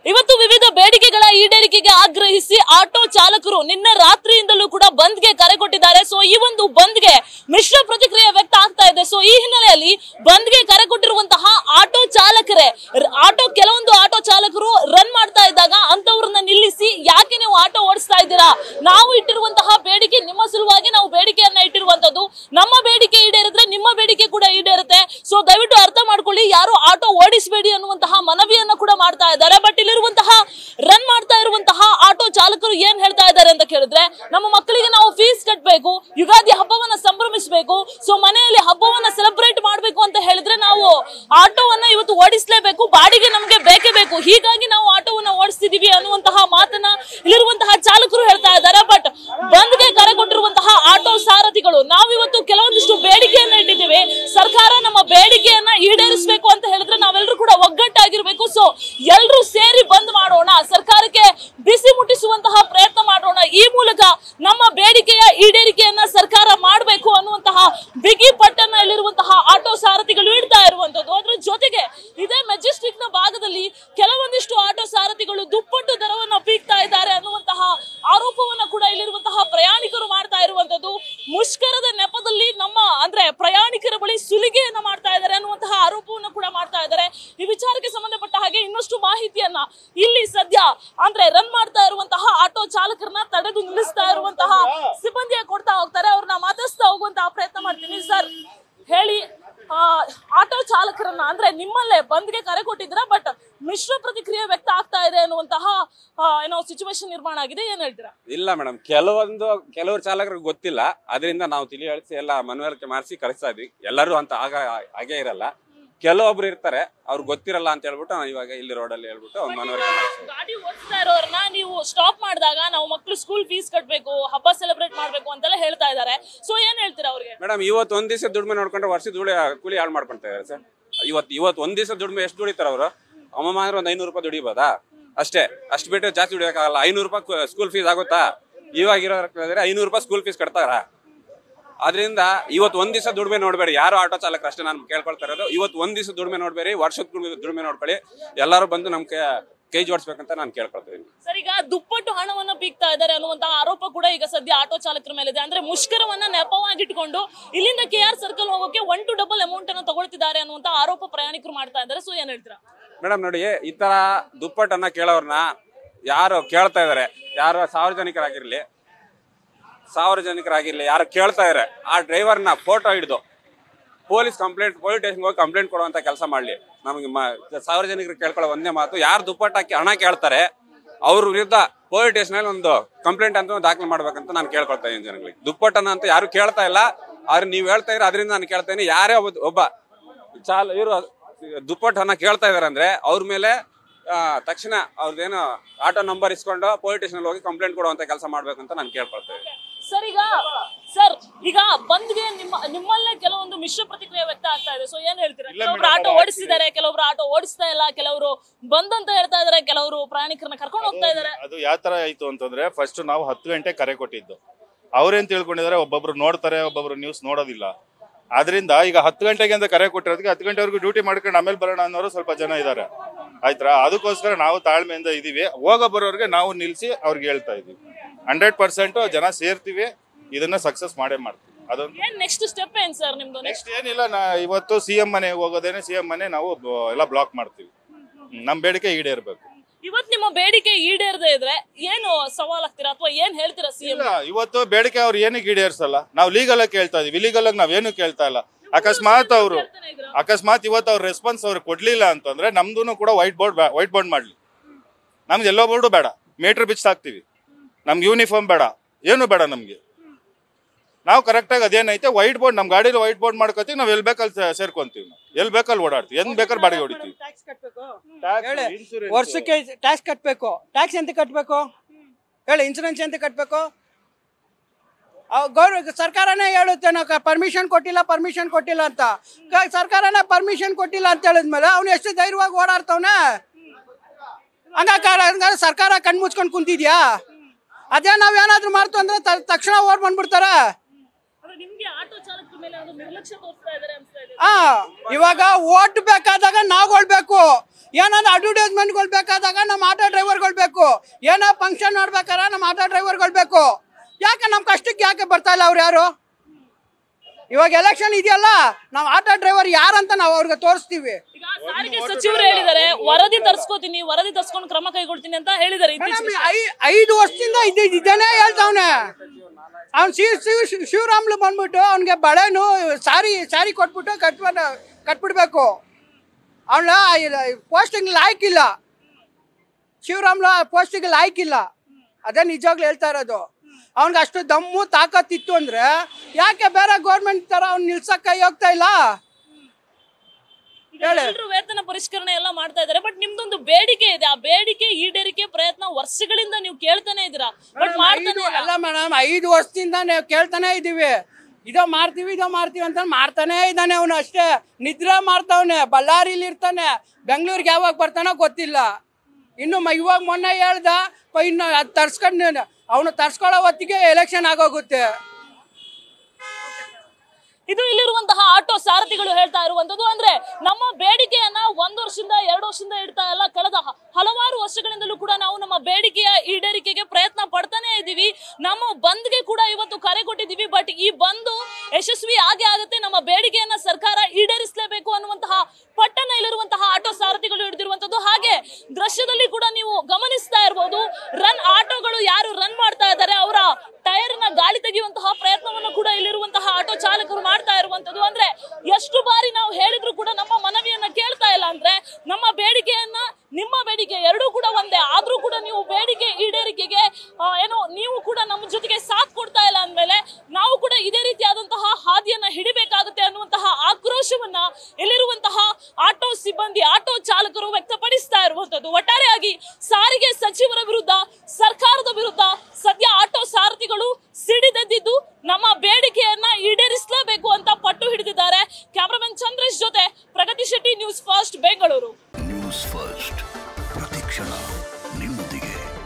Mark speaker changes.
Speaker 1: ಇವತ್ತು ವಿವಿಧ ಬೇಡಿಕೆಗಳ ಈಡೇರಿಕೆಗೆ ಆಗ್ರಹಿಸಿ ಆಟೋ ಚಾಲಕರು ನಿನ್ನೆ ರಾತ್ರಿಯಿಂದಲೂ ಕೂಡ ಬಂದ್ಗೆ ಕರೆ ಕೊಟ್ಟಿದ್ದಾರೆ ಸೊ ಈ ಒಂದು ಬಂದ್ಗೆ ಮಿಶ್ರ ಪ್ರತಿಕ್ರಿಯೆ ವ್ಯಕ್ತ ಆಗ್ತಾ ಇದೆ ಸೊ ಈ ಹಿನ್ನೆಲೆಯಲ್ಲಿ ಬಂದ್ಗೆ ಕರೆ ಕೊಟ್ಟಿರುವಂತಹ ಆಟೋ ಚಾಲಕರೇ ರ- ಆಟೋ ಕೆಲವೊಂದು ಆಟೋ ಚಾಲಕರು ರನ್ ಮಾಡ್ತಾ ಇದ್ದಾಗ ಅಂತವ್ರನ್ನ ನಿಲ್ಲಿಸಿ ಯಾಕೆ ನೀವು ಆಟೋ ಓಡಿಸ್ತಾ ಇದ್ದೀರಾ ನಾವು ಇಟ್ಟಿರುವಂತಹ ಬೇಡಿಕೆ ನಿಮ್ಮ ಸಲುವಾಗಿ ನಾವು ಬೇಡಿಕೆಯನ್ನ ಇಟ್ಟಿರುವಂತದ್ದು ನಮ್ಮ ಬೇಡಿಕೆ ಈಡೇರಿದ್ರೆ ನಿಮ್ಮ ಬೇಡಿಕೆ ಕೂಡ ಈಡೇರುತ್ತೆ ಸೊ ದಯವಿಟ್ಟು ಅರ್ಥ ಮಾಡ್ಕೊಳ್ಳಿ ಯಾರು ಆಟೋ ಓಡಿಸಬೇಡಿ ಅನ್ನುವಂತಹ ಮನವಿಯನ್ನ ಕೂಡ ಮಾಡ್ತಾ ಇದ್ದಾರೆ ಬಟ್ ಇಲ್ಲಿರುವಂತಹ ರನ್ ಮಾಡ್ತಾ ಇರುವಂತಹ ಆಟೋ ಚಾಲಕರು ಏನ್ ಹೇಳ್ತಾ ಇದ್ದಾರೆ ಅಂತ ಕೇಳಿದ್ರೆ ನಮ್ಮ ಮಕ್ಕಳಿಗೆ ನಾವು ಫೀಸ್ ಕಟ್ಟಬೇಕು ಯುಗಾದಿ ಹಬ್ಬವನ್ನ ಸಂಭ್ರಮಿಸಬೇಕು ಸೊ ಮನೆಯಲ್ಲಿ ಹಬ್ಬವನ್ನ ಸೆಲೆಬ್ರೇಟ್ ಮಾಡಬೇಕು ಅಂತ ಹೇಳಿದ್ರೆ ನಾವು ಆಟೋವನ್ನ ಇವತ್ತು ಓಡಿಸ್ಲೇಬೇಕು ಬಾಡಿಗೆ ನಮ್ಗೆ ಬೇಕೇ ಬೇಕು ಹೀಗಾಗಿ ನಾವು ಆಟೋವನ್ನ ಓಡಿಸ್ತಿದೀವಿ ಅನ್ನುವಂತಹ ಮಾತನ್ನ ಇಲ್ಲಿರುವಂತಹ ಚಾಲಕರು ಹೇಳ್ತಾ ಇದ್ದಾರೆ ಬಟ್ ಬಂದ್ಗೆ ಕರೆ ಕೊಟ್ಟಿರುವಂತಹ ಆಟೋ ಸಾರಥಿಗಳು ನಾವಿವತ್ತು ಕೆಲವೊಂದಿಷ್ಟು ಬೇಡಿಕೆಯನ್ನ ಇಟ್ಟಿದ್ದೇವೆ ಸರ್ಕಾರ ನಮ್ಮ ಬೇಡಿಕೆಯನ್ನ ಈಡೇರಿಸಬೇಕು ಅಂತ ಹೇಳಿದ್ರೆ ನಾವೆಲ್ಲರೂ ಕೂಡ ಒಗ್ಗಟ್ಟಾಗಿರ್ಬೇಕು ಸೊ ಎಲ್ಲರೂ ಸೇರಿ ಬಂದ್ ಮಾಡೋಣ ಸರ್ಕಾರಕ್ಕೆ ಬಿಸಿ ಮುಟ್ಟಿಸುವಂತಹ ಪ್ರಯತ್ನ ಮಾಡೋಣ ಈ ಮೂಲಕ ನಮ್ಮ ಬೇಡಿಕೆಯ ಈಡೇರಿಕೆಯನ್ನ ಸರ್ಕಾರ ಮಾಡಬೇಕು ಅನ್ನುವಂತಹ ಬಿಗಿ ಪಟ್ಟನ್ನ ಇಲ್ಲಿರುವಂತಹ ಆಟೋ ಸಾರಥಿಗಳು ಇಡ್ತಾ ಇರುವಂತದ್ದು ಅದ್ರ ಜೊತೆಗೆ ಇದೇ ಮೆಜೆಸ್ಟಿಕ್ ನ ಭಾಗದಲ್ಲಿ ಕೆಲವೊಂದಿಷ್ಟು ಆಟೋ ಸಾರಥಿಗಳು ದುಪ್ಪಟ್ಟು ದರವನ್ನ ಪೀಕ್ತಾ ಇದ್ದಾರೆ ಅನ್ನುವಂತಹ ಆರೋಪವನ್ನ ಕೂಡ ಇಲ್ಲಿರುವಂತಹ ಪ್ರಯಾಣಿಕರು ಮಾಡ್ತಾ ಇರುವಂತದ್ದು ಮುಷ್ಕರದ ನೆಪದಲ್ಲಿ ನಮ್ಮ ಅಂದ್ರೆ ಪ್ರಯಾಣಿಕರ ಬಳಿ ಸುಲಿಗೆಯನ್ನ ಮಾಡ್ತಾ ಇದ್ದಾರೆ ಅನ್ನುವಂತಹ ಆರೋಪವನ್ನು ಕೂಡ ಮಾಡ್ತಾ ಇದ್ದಾರೆ ಈ ವಿಚಾರಕ್ಕೆ ಸಂಬಂಧಪಟ್ಟ ಹಾಗೆ ಇನ್ನಷ್ಟು ಮಾಹಿತಿಯನ್ನ ಇಲ್ಲಿ ಸದ್ಯ ಅಂದ್ರೆ ರನ್ ಮಾಡ್ತಾ ಇರುವಂತಹ ಆಟೋ ಚಾಲಕರನ್ನ ತಡೆದು ನಿಲ್ಲಿಸ್ತಾ ಇರುವಂತಹ ಸಿಬ್ಬಂದಿಯ ಕೊಡ್ತಾ ಹೋಗ್ತಾರೆ ಅವ್ರನ್ನ ಮಾತಾಡಿಸ್ತಾ ಹೋಗುವಂತಹ ಪ್ರಯತ್ನ ಮಾಡ್ತೀನಿ ಸರ್ ಹೇಳಿ ಆ, ಆಟೋ ಚಾಲಕರನ್ನ ಅಂದ್ರೆ ನಿಮ್ಮಲ್ಲೇ ಬಂದ್ಗೆ ಕರೆ ಕೊಟ್ಟಿದ್ದೀರಾ ಬಟ್ ಮಿಶ್ರ ಪ್ರತಿಕ್ರಿಯೆ ವ್ಯಕ್ತ ಆಗ್ತಾ ಇದೆ ಅನ್ನುವಂತಹ ಆ, ಏನೋ ಸಿಚುವೇಶನ್ ನಿರ್ಮಾಣ ಆಗಿದೆ ಏನ್ ಹೇಳ್ತೀರಾ
Speaker 2: ಇಲ್ಲ ಮೇಡಮ್ ಕೆಲವೊಂದು ಕೆಲವರು ಚಾಲಕರಿಗೆ ಗೊತ್ತಿಲ್ಲ ಅದರಿಂದ ನಾವು ತಿಳಿ ಹೇಳಿಸಿ ಎಲ್ಲ ಮನವರಿಕೆ ಮಾಡಿಸಿ ಕಳಿಸ್ತಾ ಇದ್ವಿ ಎಲ್ಲರೂ ಅಂತ ಆಗ ಹಾಗೆ ಇರಲ್ಲ ಕೆಲವೊಬ್ರು ಇರ್ತಾರೆ ಅವ್ರಿಗೆ ಗೊತ್ತಿರಲ್ಲ ಅಂತ ಹೇಳ್ಬಿಟ್ಟು ನಾವು ಇವಾಗ ಇಲ್ಲಿ ರೋಡಲ್ಲಿ ಹೇಳ್ಬಿಟ್ಟು ಒಂದು ಮನವರಿಕೆ ಮಾಡಿಸ್ತೀವಿ
Speaker 1: ಗಾಡಿ ಓಡಿಸ್ತಾ ಇರೋರ್ನ ನೀವು ಸ್ಟಾಪ್ ಮಾಡಿದಾಗ ನಾವು ಮಕ್ಕಳು ಸ್ಕೂಲ್ ಫೀಸ್ ಕಟ್ಟಬೇಕು ಹಬ್ಬ ಸೆಲೆಬ್ರೇಟ್ ಮಾಡ್ಬೇಕು ಅಂತೆಲ್ಲ ಹೇಳ್ತಾ ಇದ್ದಾರೆ ಸೊ ಏನ್ ಹೇಳ್ತೀರಾ ಅವ್ರಿಗೆ
Speaker 2: ಮೇಡಮ್ ಇವತ್ತು ಒಂದ್ ದಿವಸ ದುಡಿಮೆ ನೋಡ್ಕೊಂಡ್ರೆ ವರ್ಷದ ದುಡಿ ಕೂಲಿ ಹಾಳು ಮಾಡ್ಕೊಂತ ಇದಾರೆ ಸರ್ ಇವತ್ತು ಇವತ್ತು ಒಂದ್ ದಿವಸ ದುಡಿಮೆ ಎಷ್ಟು ದುಡಿತಾರ ಅವರು ಅಮ್ಮಮ್ಮ ಅಂದ್ರೆ ಒಂದು ಐನೂರು ರೂಪಾಯಿ ದುಡಿಬೋದಾ ಅಷ್ಟೇ ಅಷ್ಟು ಬಿಟ್ಟು ಜಾಸ್ತಿ ದುಡಿಯೋಕ್ಕಾಗಲ್ಲ ಐನೂರು ರೂಪಾಯಿ ಸ್ಕೂಲ್ ಫೀಸ್ ಆಗುತ್ತಾ ಇವಾಗ ಇರೋದ್ರೆ ಐನೂರು ರೂಪಾಯಿ ಸ್ಕೂಲ್ ಫೀಸ್ ಕಟ್ತಾರ ಅದರಿಂದ ಇವತ್ತು ಒಂದ್ ದಿವಸ ದುಡಿಮೆ ನೋಡ್ಬೇಡಿ ಯಾರು ಆಟೋ ಚಾಲಕರು ಅಷ್ಟೇ ನಾನು ಕೇಳ್ಕೊಳ್ತಾ ಇರೋದು ಇವತ್ತು ಒಂದ್ ದಿವಸ ದುಡಿಮೆ ನೋಡ್ಬೇಡಿ ವರ್ಷದ ದುಡಿಮೆ- ದುಡಿಮೆ ನೋಡ್ಕೊಳ್ಳಿ ಎಲ್ಲರೂ ಬಂದು ನಮ್ ಕೈ ಕೈ ಜೋಡಿಸ್ಬೇಕಂತ ನಾನು ಕೇಳ್ಕೊಳ್ತಾ ಇದೀನಿ
Speaker 1: ಸರ್ ಈಗ ದುಪ್ಪಟ್ಟು ಹಣವನ್ನ ಪೀಕ್ತಾ ಇದ್ದಾರೆ ಅನ್ನುವಂತಹ ಆರೋಪ ಕೂಡ ಈಗ ಸದ್ಯ ಆಟೋ ಚಾಲಕರ ಮೇಲಿದೆ ಅಂದ್ರೆ ಮುಷ್ಕರವನ್ನ ನೆಪವಾಗಿಟ್ಕೊಂಡು ಇಲ್ಲಿಂದ ಕೆ ಆರ್ ಸರ್ಕಲ್ ಹೋಗೋಕೆ ಒನ್ ಟು ಡಬಲ್ ಅಮೌಂಟ್ ಅನ್ನ ತಗೊಳ್ತಿದ್ದಾರೆ ಅನ್ನುವಂತ ಆರೋಪ ಪ್ರಯಾಣಿಕರು ಮಾಡ್ತಾ ಇದ್ದಾರೆ ಸೊ ಏನ್ ಹೇಳ್ತೀರಾ
Speaker 2: ಮೇಡಮ್ ನೋಡಿ ಈ ತರ ದುಪ್ಪಟ್ಟನ್ನ ಕೇಳೋರ್ನ ಯಾರು ಕೇಳ್ತಾ ಇದಾರೆ ಯಾರು ಸಾರ್ವಜನಿಕರಾಗಿರ್ಲಿ ಸಾರ್ವಜನಿಕರಾಗಿರ್ಲಿ ಯಾರು ಕೇಳ್ತಾ ಇದಾರೆ ಆ ಡ್ರೈವರ್ನ ಫೋಟೋ ಹಿಡಿದು ಪೊಲೀಸ್ ಕಂಪ್ಲೇಂಟ್ ಪೊಲೀಸ್ ಸ್ಟೇಷನ್ಗೆ ಹೋಗಿ ಕಂಪ್ಲೇಂಟ್ ಕೊಡುವಂತ ಕೆಲಸ ಮಾಡ್ಲಿ ನಮಗೆ ಸಾರ್ವಜನಿಕರು ಕೇಳ್ಕೊಳ್ಳೋ ಒಂದೇ ಮಾತು ಯಾರು ದುಪ್ಪಟ್ಟು ಹಾಕಿ ಹಣ ಕೇಳ್ತಾರೆ ಅವ್ರ ವಿರುದ್ಧ ಪೊಲೀಸ್ ಸ್ಟೇಷನ್ ಒಂದು ಕಂಪ್ಲೇಂಟ್ ಅಂತ ದಾಖಲೆ ಮಾಡ್ಬೇಕಂತ ನಾನು ಕೇಳ್ಕೊಳ್ತಾ ಇದ್ದೀನಿ ಜನಗಳಿಗೆ ದುಪ್ಪಟ್ಟನ್ನ ಅಂತ ಯಾರು ಕೇಳ್ತಾ ಇಲ್ಲ ಆದ್ರೆ ನೀವು ಹೇಳ್ತಾ ಇದ್ರೆ ಅದರಿಂದ ನಾನು ಕೇಳ್ತೇನೆ ಯಾರೇ ಒಬ್ಬ ಒಬ್ಬ ಚಾಲ ಇವರು ದುಪ್ಪಟ್ಟನ್ನ ಕೇಳ್ತಾ ಇದಾರೆ ಅಂದ್ರೆ ಅವ್ರ ಮೇಲೆ ಆ, ತಕ್ಷಣ ಅವ್ರದ್ದೇನು ಆಟೋ ನಂಬರ್ ಇಸ್ಕೊಂಡು ಪೊಲೀಸ್ ಸ್ಟೇಷನ್ ಹೋಗಿ ಕಂಪ್ಲೇಂಟ್ ಕೊಡುವಂತ ಕೆಲಸ ಮಾಡ್ಬೇಕಂತ ನಾನು ಕೇಳ್ಕೊಳ್ತಾ ಇದ್ದೀನಿ
Speaker 1: ಸರ್ ಈಗ ಸರ್ ಈಗ ಬಂದ್ಗೆ ನಿಮ್ಮ ನಿಮ್ಮಲ್ಲೇ ಕೆಲವೊಂದು ಮಿಶ್ರ ಪ್ರತಿಕ್ರಿಯೆ ವ್ಯಕ್ತ ಆಗ್ತಾ ಇದೆ ಸೊ ಏನ್ ಹೇಳ್ತೀರಾ
Speaker 3: ಇಲ್ಲ
Speaker 1: ಕೆಲವೊಬ್ರು
Speaker 3: madam,
Speaker 1: ಆಟೋ
Speaker 3: ಅದು
Speaker 1: ಓಡಿಸಿದ್ದಾರೆ ಕೆಲವೊಬ್ರು ಆಟೋ ಓಡಿಸ್ತಾ ಇಲ್ಲ ಕೆಲವರು ಬಂದ್ ಅಂತ ಹೇಳ್ತಾ ಇದಾರೆ ಕೆಲವರು ಪ್ರಯಾಣಿಕರನ್ನ ಕರ್ಕೊಂಡು ಹೋಗ್ತಾ ಇದಾರೆ
Speaker 3: ಅದು ಯಾವ ತರ ಆಯ್ತು ಅಂತಂದ್ರೆ ಫಸ್ಟ್ ನಾವು ಹತ್ತು ಗಂಟೆ ಕರೆ ಕೊಟ್ಟಿದ್ದು ಅವ್ರೇನ್ ತಿಳ್ಕೊಂಡಿದ್ದಾರೆ ಒಬ್ಬೊಬ್ರು ನೋಡ್ತಾರೆ ಒಬ್ಬೊಬ್ರು ನ್ಯೂಸ್ ನೋಡೋದಿಲ್ಲ ಆದ್ರಿಂದ ಈಗ ಹತ್ತು ಗಂಟೆಗೆ ಅಂತ ಕರೆ ಕೊಟ್ಟಿರೋದಕ್ಕೆ ಹತ್ತು ಗಂಟೆವರೆಗೂ ಡ್ಯೂಟಿ ಮಾಡ್ಕೊಂಡು ಆಮೇಲೆ ಬರೋಣ ಅನ್ನೋರು ಸ್ವಲ್ಪ ಜನ ಇದ್ದಾರೆ ಆಯ್ತಾ ಅದಕ್ಕೋಸ್ಕರ ನಾವು ತಾಳ್ಮೆಯಿಂದ ಇದೀವಿ ಹೋಗೋ ಬರೋರಿಗೆ ನಾವು ನಿಲ್ಸಿ ಅವ್ರಿಗೆ ಹೇಳ್ತಾ ಇದೀವಿ ಹಂಡ್ರೆಡ್ ಪರ್ಸೆಂಟ್ ಜನ ಸೇರ್ತೀವಿ ಇದನ್ನ ಸಕ್ಸಸ್ ಮಾಡೇ ಮಾಡ್ತೀವಿ ಅದೊಂದು
Speaker 1: ಏನ್ ನೆಕ್ಸ್ಟ್ ಸ್ಟೆಪ್ ಏನ್ ಸರ್ ನಿಮ್ದು
Speaker 3: ನೆಕ್ಸ್ಟ್ ಏನಿಲ್ಲ ನಾ ಇವತ್ತು ಸಿ ಎಂ ಮನೆ ಹೋಗೋದೇನೆ ಸಿ ಎಂ ಮನೆ ನಾವು ಬ- ಎಲ್ಲ ಬ್ಲಾಕ್ ಮಾಡ್ತೀವಿ ಹ್ಮ್, ನಮ್ ಬೇಡಿಕೆ ಈಡೇರ್ಬೇಕು
Speaker 1: ಇವತ್ ನಿಮ್ಮ ಬೇಡಿಕೆ ಈಡೇರದೆ ಇದ್ರೆ ಏನು ಸವಾಲ್ ಆಗ್ತೀರಾ ಅಥವಾ ಏನ್ ಹೇಳ್ತೀರಾ ಸಿಎಂ
Speaker 3: ಇಲ್ಲ ಇವತ್ತು ಬೇಡಿಕೆ ಅವ್ರು ಏನಕ್ಕೆ ಈಡೇರ್ಸಲ್ಲ ನಾವು ಲೀಗಲ್ ಆಗಿ ಕೇಳ್ತಾ ಇದೀವಿ ಇಲೀಗಲ್ ಆಗಿ ನಾವೇನು ಕೇಳ್ತಾ ಇಲ್ಲ ಅಕಸ್ಮಾತ್ ಅವರು ಅಕಸ್ಮಾತ್ ಇವತ್ತು ಅವ್ರ ರೆಸ್ಪಾನ್ಸ್ ಅವ್ರು ಕೊಡ್ಲಿಲ್ಲ ಅಂತಂದ್ರೆ ನಮ್ದು ಕೂಡ ವೈಟ್ ಬೋರ್ಡ್ ವೈಟ್ ಬೋರ್ಡ್ ಮಾಡ್ಲಿ ನಮ್ದು ಎಲ್ಲೋ ಬೋರ್ಡು ಬೇಡ ಮೀಟರ್ ಬಿಚ್ ಹಾಕ್ತಿವಿ ನಮ್ಗೆ ಯೂನಿಫಾರ್ಮ್ ಬೇಡ ಏನು ಬೇಡ ನಮ್ಗೆ ನಾವು ಕರೆಕ್ಟಾಗಿ ಅದೇನೈತೆ ವೈಟ್ ಬೋರ್ಡ್ ನಮ್ಮ ಗಾಡಿಲಿ ವೈಟ್ ಬೋರ್ಡ್ ಮಾಡ್ಕೋತೀವಿ ನಾವು ಎಲ್ಲಿ ಬೇಕಲ್ಲಿ ಸೇ- ಸೇರ್ಕೊಂತೀವಿ ನಾವು ಎಲ್ಲಿ ಬೇಕಲ್ಲಿ ಓಡಾಡ್ತೀವಿ ಎಂದ್ ಬೇಕಾದ್ರೆ ಬಾಡಿಗೆ ಹೊಡಿತೀವಿ
Speaker 4: ಟ್ಯಾಕ್ಸ್ ಕಟ್ಟಬೇಕು
Speaker 3: Tax,
Speaker 4: ಹೇಳಿ.
Speaker 3: insurance.
Speaker 4: ವರ್ಷಕ್ಕೆ ಟ್ಯಾಕ್ಸ್ ಕಟ್ಟಬೇಕು ಟ್ಯಾಕ್ಸ್ ಎಂತ ಕಟ್ಟಬೇಕು ಹೇಳಿ ಇನ್ಸೂರೆನ್ಸ್ ಎಂತ ಕಟ್ಟಬೇಕು ಗೌರ್ ಸರ್ಕಾರನೇ ಹೇಳುತ್ತೆ ನಾವು ಪರ್ಮಿಷನ್ ಕೊಟ್ಟಿಲ್ಲ ಪರ್ಮಿಷನ್ ಕೊಟ್ಟಿಲ್ಲ ಅಂತ ಕ- ಸರ್ಕಾರನೇ ಪರ್ಮಿಷನ್ ಕೊಟ್ಟಿಲ್ಲ ಅಂತ ಹೇಳಿದ್ಮೇಲೆ ಅವ್ನು ಎಷ್ಟು ಧೈರ್ಯವಾಗಿ ಓಡಾಡ್ತವನೆ ಹಂಗಾಕಾರ ಹಂಗಾರೆ ಸರ್ಕಾರ ಕಣ್ ಮುಚ್ಕೊಂಡು ಕುಂತಿದ್ಯಾ ಅದೇ ನಾವೇನಾದ್ರೂ ಮಾಡ್ತು ಅಂದ್ರೆ ತ- ತಕ್ಷಣ ಓಡ್ ಬಂದ್ಬಿಡ್ತಾರೆ
Speaker 1: ಅಂದ್ರೆ ನಿಮ್ಗೆ ಆಟೋ ಚಾಲಕರು ಮೇಲೆ ಒಂದು ನಿರ್ಲಕ್ಷ್ಯ ತೋರಿಸ್ತಾ ಇದ್ದಾರೆ ಅನ್ಸ್ತಾ ಇದೆ
Speaker 4: ಆ ಇವಾಗ ಓಟ್ ಬೇಕಾದಾಗ ನಾವುಗಳು ಬೇಕು ಏನಾದ್ರು ಅಡ್ವರ್ಟೈಸ್ಮೆಂಟ್ಗಳು ಬೇಕಾದಾಗ ನಮ್ಮ ಆಟೋ ಡ್ರೈವರ್ಗಳು ಬೇಕು ಏನೋ ಫಂಕ್ಷನ್ ನೋಡ್ಬೇಕಾದ್ರೆ ನಮ್ಮ ಆಟೋ ಡ್ರೈವರ್ಗಳು ಬೇಕು ಯಾಕೆ ನಮ್ಮ ಕಷ್ಟಕ್ಕೆ ಯಾಕೆ ಬರ್ತಾ ಇಲ್ಲ ಅವ್ರು ಯಾರು ಇವಾಗ ಎಲೆಕ್ಷನ್ ಇದೆಯಲ್ಲ ನಾವು ಆಟೋ ಡ್ರೈವರ್ ಯಾರಂತ ನಾವು ಅವ್ರಿಗೆ ತೋರಿಸ್ತೀವಿ
Speaker 1: ಈಗ ಸಾರಿಗೆ ಸಚಿವರು ಹೇಳಿದ್ದಾರೆ ವರದಿ ತರ್ಸ್ಕೋತೀನಿ ವರದಿ ತರ್ಸ್ಕೊಂಡು ಕ್ರಮ ಕೈಗೊಳ್ತೀನಿ ಅಂತ ಹೇಳಿದ್ದಾರೆ
Speaker 4: ಮೇಡಮ್
Speaker 1: ಇತ್ತೀಚೆಗೆ
Speaker 4: ಐ- ಐದು ವರ್ಷದಿಂದ ಇದ್ದ ಇದ್ದೇನೆ ಹೇಳ್ತಾವನೆ ಅವ್ನು ಶಿವ ಶಿವ ಶಿವರಾಮ್ಲು ಬಂದ್ಬಿಟ್ಟು ಅವ್ನಿಗೆ ಬಳೆನು ಸಾರಿ ಸಾರಿ ಕೊಟ್ಬಿಟ್ಟು ಕಟ್ಬಿಟ್ಟು ಕಟ್ಬಿಡ್ಬೇಕು ಅವನ ಪೋಸ್ಟಿಂಗ್ ಲಾಯ್ಕಿಲ್ಲ ಶಿವರಾಮ್ಲು ಪೋಸ್ಟಿಗೆ ಲಾಯ್ಕಿಲ್ಲ ಅದೇ ನಿಜವಾಗ್ಲೂ ಹೇಳ್ತಾ ಇರೋದು ಅವ್ನಿಗೆ ಅಷ್ಟು ದಮ್ಮು ತಾಕತ್ತಿತ್ತು ಅಂದ್ರೆ ಯಾಕೆ ಬೇರೆ ಗೌರ್ಮೆಂಟ್ ತರ ಅವ್ನು ನಿಲ್ಸಕ್ ಕೈ ಹೋಗ್ತಾ ಇಲ್ಲ
Speaker 1: ಈಗ ಎಲ್ರು ವೇತನ ಪರಿಷ್ಕರಣೆ ಎಲ್ಲ ಮಾಡ್ತಾ ಇದ್ದಾರೆ ಬಟ್ ನಿಮ್ದೊಂದು ಬೇಡಿಕೆ ಇದೆ ಆ ಬೇಡಿಕೆ ಈಡೇರಿಕೆ ಪ್ರಯತ್ನ ವರ್ಷಗಳಿಂದ ನೀವು ಕೇಳ್ತಾನೆ ಇದ್ದೀರಾ ಬಟ್ ಮಾಡ್ತಾನೆ
Speaker 4: ಐದು-
Speaker 1: ಇಲ್ಲ
Speaker 4: ಅಲ್ಲ ಮೇಡಮ್ ಐದು ವರ್ಷದಿಂದ ನಾವು ಕೇಳ್ತಾನೆ ಇದೀವಿ ಇದೋ ಮಾಡ್ತೀವಿ ಇದೋ ಮಾಡ್ತೀವಿ ಅಂತ ಮಾಡ್ತಾನೆ ಇದ್ದಾನೆ ಅವನು ಅಷ್ಟೇ ನಿದ್ರೆ ಮಾಡ್ತಾವನೆ ಬಳ್ಳಾರಿಲಿ ಇರ್ತಾನೆ ಬೆಂಗಳೂರಿಗೆ ಯಾವಾಗ ಬರ್ತಾನೋ ಗೊತ್ತಿಲ್ಲ ಇನ್ನು ಮ- ಇವಾಗ ಮೊನ್ನೆ ಹೇಳ್ದ ಪ ಇನ್ನು ಅದು ತರ್ಸ್ಕೊಂಡು ಅವನು ತರ್ಸ್ಕೊಳ್ಳೋ ಹೊತ್ತಿಗೆ ಎಲೆಕ್ಷನ್ ಆಗೋಗುತ್ತೆ
Speaker 1: ಇದು ಇಲ್ಲಿರುವಂತಹ ಆಟೋ ಸಾರಥಿಗಳು ಹೇಳ್ತಾ ಇರುವಂತದ್ದು ಅಂದ್ರೆ ನಮ್ಮ ಬೇಡಿಕೆಯನ್ನ ಒಂದ್ ವರ್ಷದಿಂದ ಎರಡು ವರ್ಷದಿಂದ ಇಡ್ತಾ ಇಲ್ಲ ಕಳೆದ ಹ- ಹಲವಾರು ವರ್ಷಗಳಿಂದಲೂ ಕೂಡ ನಾವು ನಮ್ಮ ಬೇಡಿಕೆಯ ಈಡೇರಿಕೆಗೆ ಪ್ರಯತ್ನ ಪಡ್ತಾನೆ ಇದ್ದೀವಿ ನಮ್ಮ ಬಂದ್ಗೆ ಕೂಡ ಇವತ್ತು ಕರೆ ಕೊಟ್ಟಿದ್ದೀವಿ ಬಟ್ ಈ ಬಂದು ಯಶಸ್ವಿ ಆಗೇ ಆಗುತ್ತೆ ನಮ್ಮ ಬೇಡಿಕೆಯನ್ನ ಸರ್ಕಾರ ಈಡೇರಿಸಲೇಬೇಕು ಅನ್ನುವಂತಹ ಪಟ್ಟಣ ಇಲ್ಲಿರುವಂತಹ ಆಟೋ ಸಾರಥಿಗಳು ಹಿಡಿದಿರುವಂತದ್ದು ಹಾಗೆ ದೃಶ್ಯದಲ್ಲಿ ಕೂಡ ನೀವು ಗಮನಿಸ್ತಾ ಇರಬಹುದು ರನ್ ಆಟೋಗಳು ಯಾರು ರನ್ ಮಾಡ್ತಾ ಇದ್ದಾರೆ ಅವರ ಟೈರ್ ನ ಗಾಳಿ ತೆಗೆಯುವಂತಹ ಪ್ರಯತ್ನವನ್ನು ಕೂಡ ಇಲ್ಲಿರುವಂತಹ ಆಟೋ ಚಾಲಕರು ಮಾಡ್ತಾ ಇರುವಂತದ್ದು ಅಂದ್ರೆ ಎಷ್ಟು ಬಾರಿ ನಾವು ಹೇಳಿದ್ರು ಕೂಡ ನಮ್ಮ ಮನವಿಯನ್ನ ಕೇಳ್ತಾ ಇಲ್ಲ ಅಂದ್ರೆ ನಮ್ಮ ಬೇಡಿಕೆಯನ್ನ ನಿಮ್ಮ ಬೇಡಿಕೆ ಎರಡೂ ಕೂಡ ಒಂದೇ ಆದ್ರೂ ಕೂಡ ನೀವು ಬೇಡಿಕೆ ಈಡೇರಿಕೆಗೆ ಆ, ಏನು ನೀವು ಕೂಡ ನಮ್ಮ ಜೊತೆಗೆ ಸಾಥ್ ಕೊಡ್ತಾ ಇಲ್ಲ ಅಂದ್ಮೇಲೆ ನಾವು ಕೂಡ ಇದೇ ರೀತಿಯಾದಂತಹ ಹಾದಿಯನ್ನ ಹಿಡಿಬೇಕಾಗುತ್ತೆ ಅನ್ನುವಂತಹ ಆಕ್ರೋಶವನ್ನ ಇಲ್ಲಿರುವಂತಹ ಆಟೋ ಸಿಬ್ಬಂದಿ ಆಟೋ ಚಾಲಕರು ವ್ಯಕ್ತಪಡಿಸ್ತಾ ಇರುವಂತದ್ದು ಒಟ್ಟಾರೆಯಾಗಿ ಸಾರಿಗೆ ಸಚಿವರ ವಿರುದ್ಧ ಸರ್ಕಾರದ ವಿರುದ್ಧ ಸದ್ಯ ಆಟೋ ಸಾರಥಿಗಳು ಸಿಡಿದೆದ್ದಿದ್ದು ನಮ್ಮ ಬೇಡಿಕೆಯನ್ನ ಈಡೇರಿಸಲೇಬೇಕು ಅಂತ ಪಟ್ಟು ಹಿಡಿದಿದ್ದಾರೆ ಕ್ಯಾಮರಾಮನ್ ಚಂದ್ರೇಶ್ ಜೊತೆ Pragati Shetty news first Bengaluru
Speaker 5: news first ಪ್ರತಿಕ್ಷಣ ನಿಮ್ಮೊಂದಿಗೆ